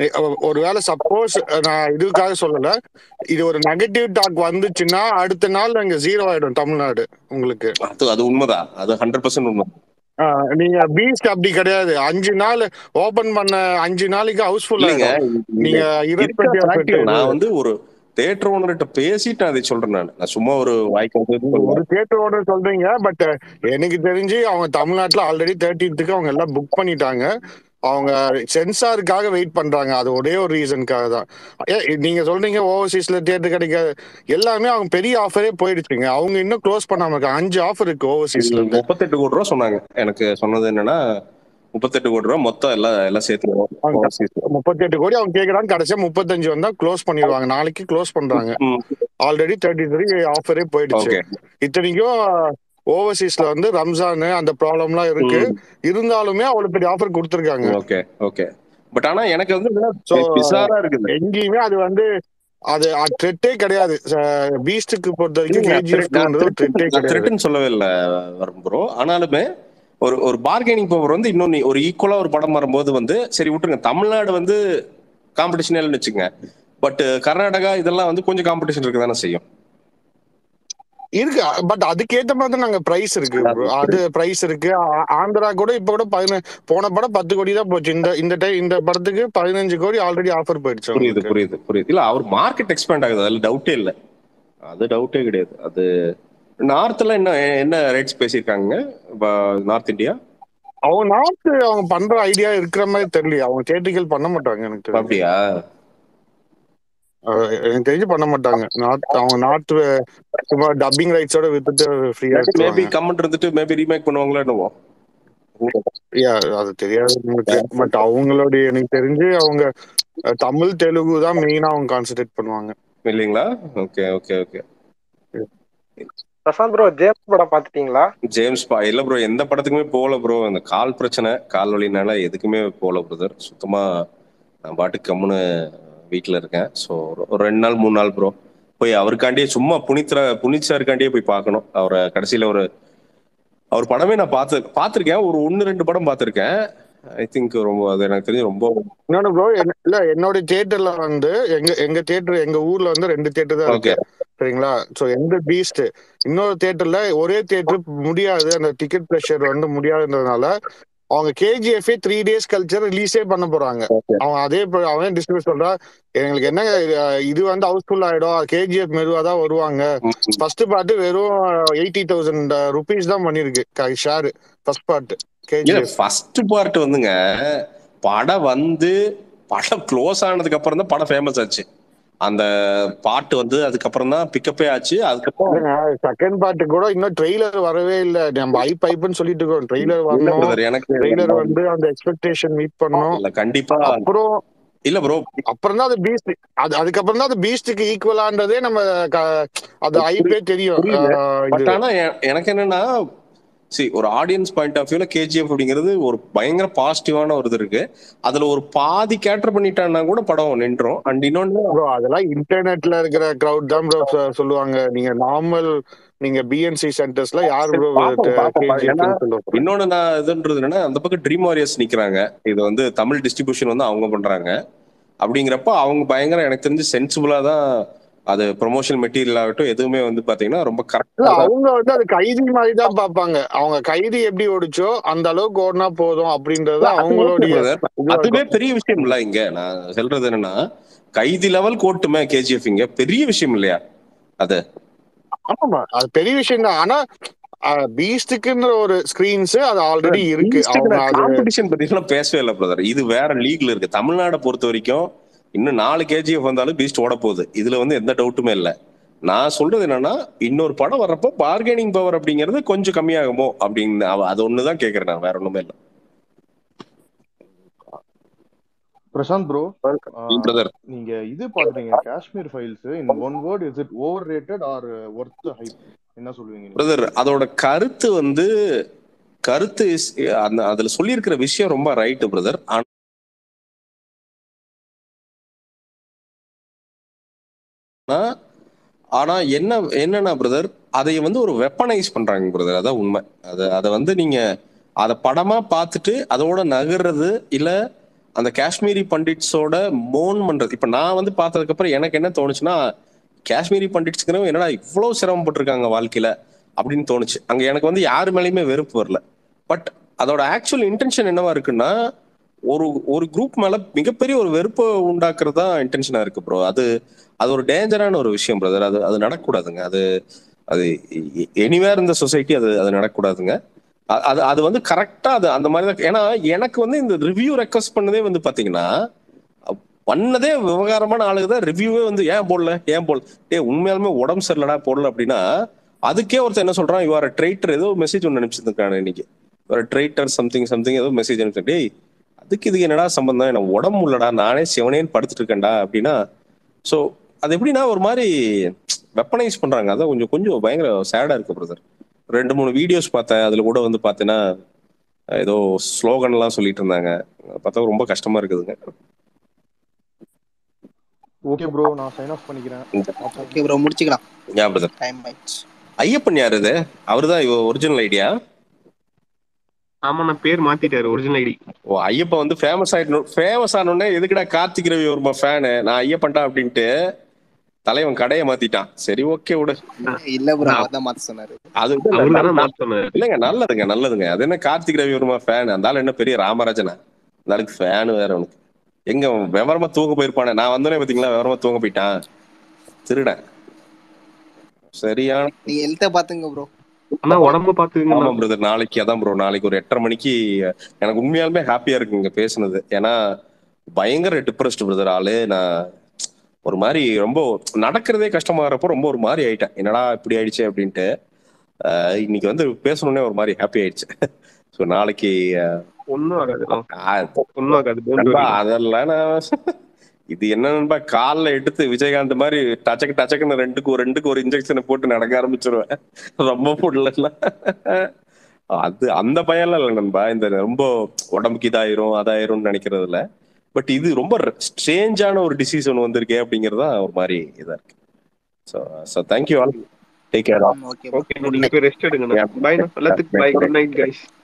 ஒருவேளை சப்போஸ் நான் இதுக்காக சொல்லல இது ஒரு நெகட்டிவ் டாக் வந்துச்சுன்னா அடுத்த நாள் அங்க ஜீரோ ஆயிடும் தமிழ்நாடு உங்களுக்கு அது அது உண்மைதான் அது ஹண்ட்ரட் பர்சன்ட் உண்மை ஆஹ் நீங்க பீஸ்ட் அப்படி கிடையாது அஞ்சு நாள் ஓபன் பண்ண அஞ்சு நாளைக்கு ஹவுஸ்ஃபுல் இல்லைங்க ஆயிடும் இந்த நீங்க இருக்கிற irrespective of fact it, நான் வந்து ஒரு தேட்டர் ஓனர்கிட்ட பேசிட்டு அதை சொல்றேன் நான் நான் சும்மா ஒரு வாய்க்கு வந்து நீங்க ஒரு தியேட்டர் ஓனர் சொல்றீங்க பட் எனக்கு தெரிஞ்சு அவங்க தமிழ்நாட்டுல ஆல்ரெடி தேர்ட்டீன்த்துக்கு அவங்க எல்லாம் புக் பண்ணிட்டாங்க அவங்க சென்சாருக்காக வெயிட் பண்றாங்க அது ஒரே ஒரு ரீசனுக்காக தான் ஏ, நீங்க சொல்றீங்க ஓவர்சீஸ்ல தியேட்டர் கிடைக்காது எல்லாமே அவங்க பெரிய ஆஃபரே போயிடுச்சுங்க அவங்க இன்னும் க்ளோஸ் பண்ணாம இருக்காங்க அஞ்சு ஆஃபர் இருக்கு ஓவர்சீஸ்ல இருந்து முப்பத்தெட்டு கோடி ரூபா சொன்னாங்க எனக்கு சொன்னது என்னன்னா முப்பத்தெட்டு கோடி ரூபா மொத்தம் எல்லாம் எல்லாம் சேர்த்து முப்பத்தி கோடி அவங்க கேக்குறாங்க கடைசியா முப்பத்தஞ்சு வந்தா க்ளோஸ் பண்ணிடுவாங்க நாளைக்கு க்ளோஸ் பண்றாங்க ஆல்ரெடி தேர்ட்டி த்ரீ ஆஃபரே போயிடுச்சு ஓகே இத்தனைக்கும் ஓவர்சீஸ்ல வந்து ரம்ஜான் அந்த ப்ராப்ளம்லாம் இருக்கு இருந்தாலுமே அவ்வளவு பெரிய ஆஃபர் கொடுத்துருக்காங்க ஓகே ஓகே பட் ஆனா எனக்கு வந்து So, பிசாரா இருக்குது எங்கேயுமே அது வந்து அது த்ரெட்டே கிடையாது பீஸ்டுக்கு பொறுத்த வரைக்கும் இல்லைங்க, கேஜிஎஃப்ன்றது த்ரெட்டே நான் கிடையாது த்ரெட்னு சொல்லவே இல்லை வரும் ப்ரோ ஆனாலுமே ஒரு ஒரு பார்கெனிங் பவர் வந்து இன்னொன்னு ஒரு ஈக்குவலா ஒரு படம் வரும்போது வந்து சரி விட்டுருங்க தமிழ்நாடு வந்து காம்படிஷன் இல்லைன்னு வச்சுங்க பட் கர்நாடகா இதெல்லாம் வந்து கொஞ்சம் காம்படிஷன் இருக்கு தானே செய்யும் இருக்கு பட் அதுக்கேத்த மாதிரி தான் நாங்க பிரைஸ் இருக்கு bro. அது பிரைஸ் இருக்கு ஆ- ஆந்திரா கூட இப்ப கூட பதின போன படம் பத்து கோடி தான் போச்சு இந்த இந்த டைம் இந்த படத்துக்கு பதினஞ்சு கோடி ஆல்ரெடி ஆஃபர் போயிடுச்சு புரியுது அவங்களுக்கு. புரியுது புரியுது இல்ல அவர் மார்க்கெட் எக்ஸ்பேண்ட் ஆகுது அதுல டவுட்டே இல்ல அது டவுட்டே கிடையாது அது நார்த்ல என்ன என்ன ரேட்ஸ் பேசியிருக்காங்க நார்த் இந்தியா அவங்க நார்த் அவங்க பண்ற ஐடியா இருக்கிற மாதிரி தெரியல அவங்க தேட்டிக்கல் பண்ண மாட்டாங்க எனக்கு தெரிஞ்சு அப்படியா அஹ் எனக்கு தெரிஞ்சு பண்ண மாட்டாங்க நார்த் அவங்க நார்த் சும்மா டப்பிங் ரைட்ஸோட வித்துட்டு ஃப்ரீயா மேபி கமெண்ட் இருந்துட்டு மேபி ரீமேக் பண்ணுவாங்களோ என்னவோ யா அது தெரியாது எனக்கு பட் அவங்களுடைய எனக்கு தெரிஞ்சு அவங்க அஹ், தமிழ் தெலுங்கு தான் மெயினா அவங்க கான்சென்ட்ரேட் பண்ணுவாங்க இல்லைங்களா okay okay okay Prashanth bro James படம் பாத்துட்டீங்களா ஜேம்ஸ் பா இல்ல ப்ரோ எந்த படத்துக்குமே போகல ப்ரோ அந்த கால் பிரச்சனை கால் வலினால எதுக்குமே போகல பிரதர் சுத்தமா நான் பாட்டுக்கு கம்முன்னு வீட்டில் இருக்கேன் ஸோ ஒரு ரெண்டு நாள் மூணு நாள் ப்ரோ போய் அவருக்காண்டியே சும்மா புனித்ர புனித் சாருக்காண்டியே போய் பார்க்கணும் அவரை கடைசியில் ஒரு அவர் படமே நான் பார்த்து பார்த்துருக்கேன் ஒரு ஒன்று ரெண்டு படம் பார்த்துருக்கேன் ஐ திங்க் ரொம்ப அது எனக்கு தெரிஞ்சு ரொம்ப இன்னொன்னு ப்ரோ இல்ல என்னோட தியேட்டர்ல வந்து எங்க எங்க தியேட்டர் எங்க ஊர்ல வந்து ரெண்டு தியேட்டர் தான் ஓகே இருக்கு சரிங்களா சோ எந்த பீஸ்ட் இன்னொரு தியேட்டர்ல ஒரே தியேட்டர் முடியாது அந்த டிக்கெட் ப்ரெஷர் வந்து முடியாதுன்றதுனால அவங்க கேஜிஎஃப் த்ரீ டேஸ் கல்ச்சர் ரிலீஸே பண்ண போறாங்க ஓகே அவன் அதே ப- அவன் டிஸ்ட்ரிபியூட் சொல்றா எங்களுக்கு என்ன இது, இது வந்து ஹவுஸ்ஃபுல் ஆயிடும் கேஜிஎஃப் மெதுவா தான் வருவாங்க ஃபர்ஸ்ட் பார்ட் வெறும் எயிட்டி தௌசண்ட் ருபீஸ் தான் பண்ணிருக்கு ஷேர் ஃபர்ஸ்ட் பார்ட் இல்ல கேஜிஎஃப் ஃபர்ஸ்ட் பார்ட் வந்துங்க படம் வந்து படம் க்ளோஸ் ஆனதுக்கு அப்புறம் தான் படம் ஃபேமஸ் ஆச்சு அந்த பாட்டு வந்து அதுக்கப்புறம் தான் பிக்கப்பே ஆச்சு அதுக்கப்புறம் செகண்ட் பார்ட் கூட இன்னும் ட்ரெய்லர் வரவே இல்ல நம்ம ஐ பைப்னு சொல்லிட்டு இருக்கோம் ட்ரெய்லர் இல்ல வரணும் brother, எனக்கு ட்ரெய்லர் வந்து அந்த எக்ஸ்பெக்டேஷன் மீட் பண்ணும் இல்ல கண்டிப்பா அப்புறம் இல்ல ப்ரோ அப்புறம் தான் அது பீஸ்ட் அது அதுக்கப்புறம் தான் அது பீஸ்டுக்கு ஈக்குவலான்றதே நம்ம க- அது ஐப்பே தெரியும் புரியுது. ஆஹ் பட் இது ஆனா எ- எனக்கு என்னன்னா சி ஒரு ஆடியன்ஸ் பாயிண்ட் ஆஃப் வியூல கேஜிஎஃப் அப்படிங்கிறது ஒரு பயங்கர பாசிட்டிவான ஒரு இது இருக்கு அதுல ஒரு பாதி கேட்டர் பண்ணிட்டான்னா கூட படம் நின்றோம் அண்ட் இன்னொன்னு ப்ரோ அதெல்லாம் இன்டர்நெட்ல இருக்கிற கிரவுட் தான் ப்ரோ சொல்லுவாங்க நீங்க நார்மல் நீங்க பிஎன்சி சென்டர்ஸ்ல யார் ப்ரோ பாப்போம், பாப்போம். ஏன்னா, சொல்லுவாங்க இன்னொன்னு நான் இதுன்றது என்னன்னா அந்த பக்கம் ட்ரீம் வாரியர்ஸ் நிக்கிறாங்க இது வந்து தமிழ் டிஸ்ட்ரிபியூஷன் வந்து அவங்க பண்றாங்க அப்படிங்கிறப்ப அவங்க பயங்கர எனக்கு தெரிஞ்சு சென்சிபிளா தான் அது ப்ரொமோஷன் மெட்டீரியல் ஆகட்டும் எதுவுமே வந்து பாத்தீங்கன்னா ரொம்ப இல்ல கரெக்டா அவங்க வந்து அது கைதி மாதிரி தான் பாப்பாங்க அவங்க கைதி எப்படி ஓடிச்சோ அந்த அளவுக்கு ஓடினா போதும் அப்படின்றது அவங்களுடைய இதுவா அதுவே இருக்கும். பெரிய விஷயம் இல்ல இங்க நான் சொல்றது என்னன்னா கைதி லெவல் கோட்டுமே கேஜிஎஃப் இங்க பெரிய விஷயம் இல்லையா அது ஆமா அது பெரிய விஷயம் தான் ஆனா பீஸ்டுக்குன்ற ஒரு ஸ்கிரீன்ஸ் அது ஆல்ரெடி இருக்கு அவங்க அது காம்படிஷன் பத்தி எல்லாம் பேசவே இல்லை பிரதர் இது வேற லீக்ல இருக்கு தமிழ்நாடை பொறுத்த வரைக்கும் இன்னும் நாலு கேஜிஎஃப் வந்தாலும் பீஸ்ட் ஓட போகுது இதுல வந்து எந்த டவுட்டுமே இல்லை நான் சொல்றது என்னன்னா இன்னொரு படம் வர்றப்போ பார்கெனிங் பவர் அப்படிங்கிறது கொஞ்சம் கம்மியாகுமோ அப்படின்னு அவ- அது ஒண்ணுதான் கேக்குறேன் நான் வேற ஒண்ணுமே இல்லை பிரசாந்த் ப்ரோ பிரதர் நீங்க இது பாத்துறீங்க Kashmir files in one word is it over rated are worth hype என்ன சொல்லுவீங்க நீங்க? பிரதர் அதோட கருத்து வந்து கருத்து is- அந்த அதுல சொல்லியிருக்கிற விஷயம் ரொம்ப ரைட்டு பிரதர் ஆனா ஆனா என்ன என்னன்னா பிரதர் அதை வந்து ஒரு வெப்பனைஸ் பண்றாங்க பிரதர் அதான் உண்மை அதை அதை வந்து நீங்க அதை படமா பார்த்துட்டு அதோட நகர்றது இல்ல அந்த காஷ்மீரி பண்டிட்ஸோட மோன் பண்றது இப்ப நான் வந்து பார்த்ததுக்கு அப்புறம் எனக்கு என்ன தோணுச்சுன்னா காஷ்மீரி பண்டிட்ஸ்ங்கிறவங்க என்னடா இவ்வளவு சிரமப்பட்டிருக்காங்க வாழ்க்கையில அப்படின்னு தோணுச்சு அங்க எனக்கு வந்து யாரு மேலேயுமே வெறுப்பு வரல பட் அதோட ஆக்சுவல் இன்டென்ஷன் என்னவா இருக்குன்னா ஒரு ஒரு குரூப் மேல மிகப்பெரிய ஒரு வெறுப்பை உண்டாக்குறது தான் இன்டென்ஷனா இருக்கு ப்ரோ அது அது ஒரு டேஞ்சரான ஒரு விஷயம் பிரதர் அது அது நடக்கக்கூடாதுங்க அது அது எனிவேர் இந்த சொசைட்டி அது அது நடக்கக்கூடாதுங்க அ- அது அது வந்து கரெக்டா அது அந்த மாதிரி தான் ஏன்னா எனக்கு வந்து இந்த ரிவ்யூ ரெக்வஸ்ட் பண்ணதே வந்து பாத்தீங்கன்னா அ- பண்ணதே விவகாரமான ஆளுங்க தான் ரிவ்யூவே வந்து ஏன் போடல ஏன் போடல டேய் உண்மையாலுமே உடம்பு சரியில்லடா போடல அப்படின்னா அதுக்கே ஒருத்தர் என்ன சொல்றான் யுவர் ட்ரைட்டர் ஏதோ மெசேஜ் ஒன்று அனுப்பிச்சிருக்காங்க இன்னைக்கு ஒரு ட்ரைட்டர் சம்திங் சம்திங் ஏதோ மெசேஜ் அனுப்பிச்சு டேய் அதுக்கு இதுக்கு என்னடா சம்பந்தம் எனக்கு உடம்பு இல்லடா நானே சிவனேன்னு படுத்துட்டு இருக்கேன்டா அப்படின்னா ஸோ அது எப்படின்னா ஒரு மாதிரி வெப்பனைஸ் பண்றாங்க அதான் கொஞ்சம் கொஞ்சம் பயங்கர சேடா இருக்கு பிரதர் ரெண்டு மூணு வீடியோஸ் பார்த்தேன் அதுல கூட வந்து பார்த்தீங்கன்னா ஏதோ ஸ்லோகன் எல்லாம் சொல்லிட்டு இருந்தாங்க பார்த்தா ரொம்ப கஷ்டமா இருக்குதுங்க ஓகே ப்ரோ நான் சைன் ஆஃப் பண்ணிக்கிறேன் அப்போ ஓகே ப்ரோ முடிச்சுக்கலாம் யா பிரதர் டைம் ஆயிடுச்சு ஐயப்பன் யார் இது அவர்தான் ஒரிஜினல் ஐடியா ஆமா நான் பேர் மாத்திட்டாரு ஒரிஜினல் ஐடி ஓ ஐயப்பன் வந்து ஃபேமஸ் ஆயிடணும் ஃபேமஸ் ஆனோடனே எதுக்குடா கார்த்திக் ரவி ஒரு ஃபேனு நான் ஐயப்பன்டா அப்படின்ட்டு தலைவன் கடையை மாத்திட்டான் சரி ஓகே விடு இல்ல ப்ரோ அவர் தான் மாத்த சொன்னாரு அது அவரு தானே மாத்த சொன்னாரு இல்லைங்க நல்லதுங்க நல்லதுங்க அது என்ன கார்த்திக் ரவி வருமா ஃபேன் அந்த ஆள் என்ன பெரிய ராமராஜனா அந்த ஆளுக்கு ஃபேன் வேற உனக்கு எங்க அவன் விவரமா தூங்க போயிருப்பானே நான் வந்தோடனே பாத்தீங்களா விவரமா தூங்க போயிட்டான் திருடன் சரியான நீ ஹெல்த்த பாத்துங்க ப்ரோ ஆனா உடம்ப பாத்துக்கங்க ஆமா பிரதர் நாளைக்கு அதான் ப்ரோ நாளைக்கு ஒரு எட்டரை மணிக்கு எனக்கு உண்மையாலுமே ஹாப்பியா இருக்குங்க பேசுனது ஏன்னா பயங்கர டிப்ரெஸ்ட் பிரதர் ஆளு நான் ஒரு மாதிரி ரொம்ப நடக்கிறதே கஷ்டமாகறப்போ ரொம்ப ஒரு மாதிரி ஆயிட்டேன் என்னடா இப்படி ஆயிடுச்சு அப்படின்ட்டு ஆஹ் இன்னைக்கு வந்து பேசணுன்னே ஒரு மாதிரி ஹாப்பி ஆயிடுச்சு ஸோ நாளைக்கு ஒண்ணும் ஆகாது ஆஹ் ஒண்ணும் ஆகாது don't நண்பா, worry. அதெல்லாம் நான் இது என்ன நண்பா கால்ல எடுத்து விஜயகாந்த் மாதிரி டச்சக்கு டச்சக்குன்னு ரெண்டுக்கு ஒரு ரெண்டுக்கு ஒரு இன்ஜெக்ஷனை போட்டு நடக்க ஆரம்பிச்சிருவேன் ரொம்ப போடல அது அந்த பயம்லாம் இல்லை நண்பா இந்த ரொம்ப உடம்புக்கு இதாயிரும் அதாயிரும்னு நினைக்கிறது இல்ல பட் இது ரொம்ப ஸ்ட்ரேஞ்சான ஒரு டிசீஸ் ஒன்று வந்திருக்கே அப்படிங்கிறது தான் ஒரு மாதிரி இதா இருக்கு so so thank you all take care okay okay நீங்க போய் ரெஸ்ட் எடுங்க பாய் எல்லாத்துக்கும் பாய் குட் நைட் கைஸ்